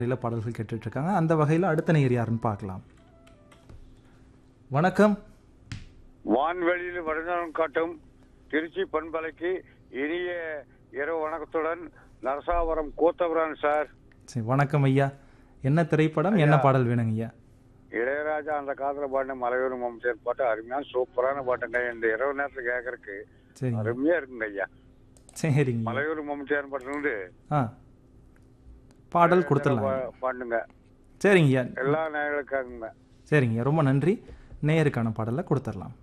நிறைய பாடல்கள் கேட்டுட்டு இருக்காங்க அந்த வகையில் அடுத்த நேயர் யாருன்னு பார்க்கலாம் வணக்கம் வான்வெளியில் வடநலம் காட்டும் திருச்சி பண்பலைக்கு இனிய இரவு வணக்கத்துடன் நரசாவரம் கூத்தபுரான் சார் சரி வணக்கம் ஐயா என்ன திரைப்படம் என்ன பாடல் வேணுங்க ஐயா இளையராஜா அந்த காலத்துல பாடின மலையூர் மம்சர் பாட்டு அருமையான சூப்பரான பாட்டுங்க இந்த இரவு நேரத்துல கேட்கறதுக்கு சரிங்க அருமையா இருக்குங்க ஐயா சரிங்க மலையூர் மம்சர் பாட்டு வந்து ஆ பாடல் கொடுத்துடலாம் பா- பாட்டுங்க சரிங்க ஐயா எல்லா நேயர்களுக்காகுங்க சரிங்க ஐயா ரொம்ப நன்றி நேயருக்கான பாடலை கொடுத்துடலாம்